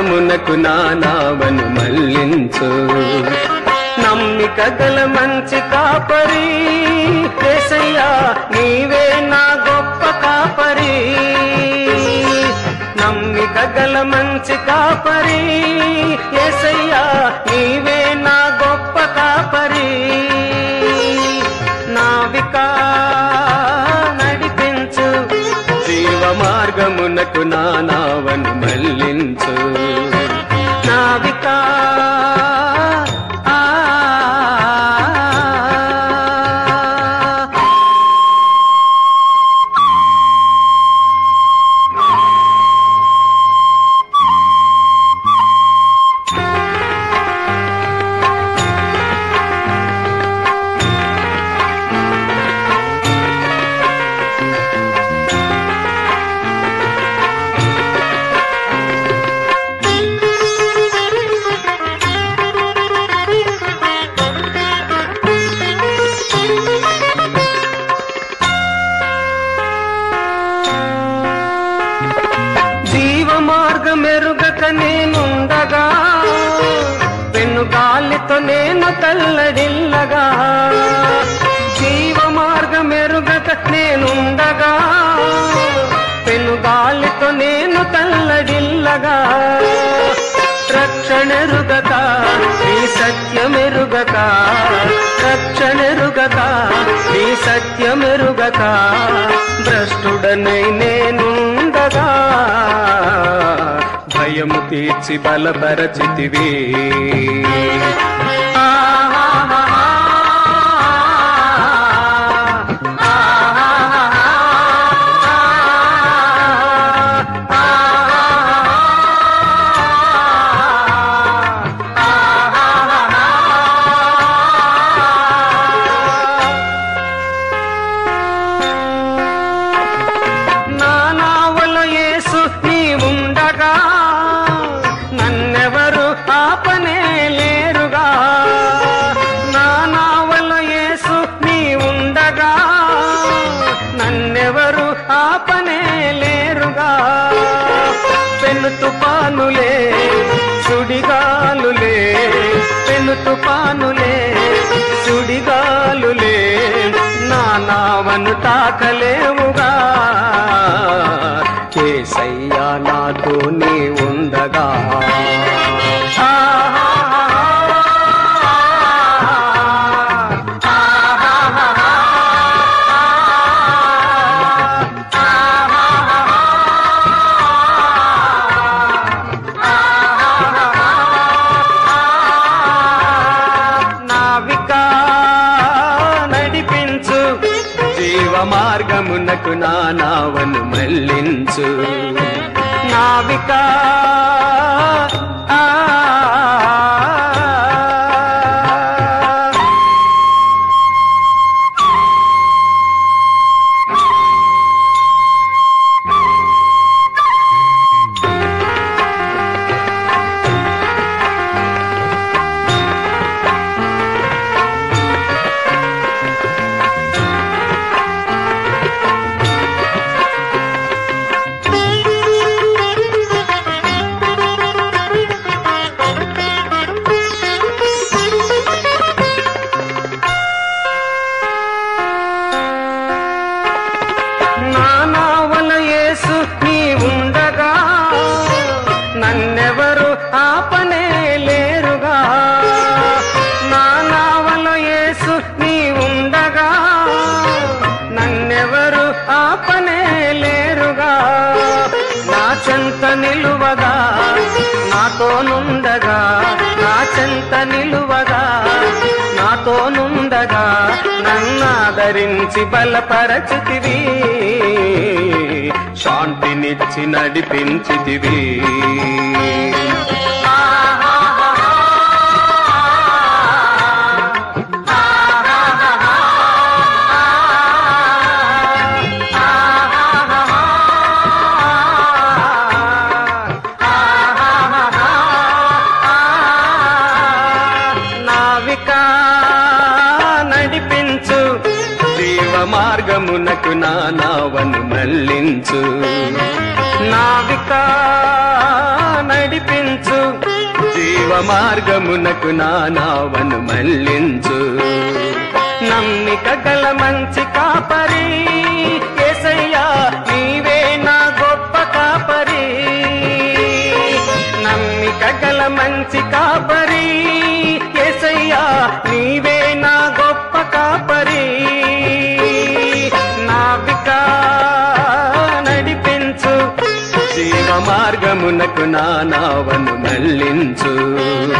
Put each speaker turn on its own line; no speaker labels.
మార్గమునకు నా నావను మళ్ళించు నమ్మిక గల మంచి కాపరి ఏసయ్యా నీవే నా గొప్ప కాపరి నమ్మిక గల మంచి కాపరి ఏసయ్యా నీవే నా గొప్ప కాపరి నావికా నడిపించు జీవ మార్గమునకు నా నావను మళ్ళించు నావికా ఆ జీవ మార్గమెరుగక నేనుండగా పెన్ను గాలితో నేను తల్లడిల్లగా జీవ మార్గమెరుగక నేనుండగా పెను గాలితో నేను తల్లడిల్లగా రక్షణెరుగక ఈ సత్యమెరుగక రక్షణెరుగక ఈ సత్యమెరుగక భ్రష్టుడనై నేనుండగా భయము తీర్చి బలపరచితివి నా నావల యేసు నీ ఉండగా నన్నెవరు ఆపనే లేరుగా నా నావల యేసు నీ ఉండగా నన్నెవరు ఆపనే లేరుగా పెను తుపానులే సుడిగాలులే పెను తుపానులే సుడిగాలులే నా నావను తాకలేవుగా కేసయ్యా నాతో నీ ఉండగా నావికా నడిపించు జీవ మార్గమునకు నా నావను మళ్ళించు నావికా ఆ నా నావల యేసు నీ ఉండగా నన్నెవరు ఆపనే లేరుగా నా నావల యేసు నీ ఉండగా నన్నెవరు ఆపనే లేరుగా నా చెంత నిలువగా నాతోనుండగా నా చెంత నిలువగా నాతోనుండగా నన్నాదరించి బలపరచితివి శాంతినిచ్చి నడిపించితివి నావికా నడిపించు జీవ మార్గమునకు నా నావను మళ్ళించు నావికా నడిపించు జీవ మార్గమునకు నా నావను మళ్ళించు నమ్మిక గల మంచి కాపరి ఏసయ్యా నీవే నా గొప్ప కాపరి నమ్మిక గల మంచి కాపరి ఏసయ్యా నీవే నా గొప్ప కాపరి నావిక నడిపించు జీవ మార్గమునకు నా నావను మళ్ళించు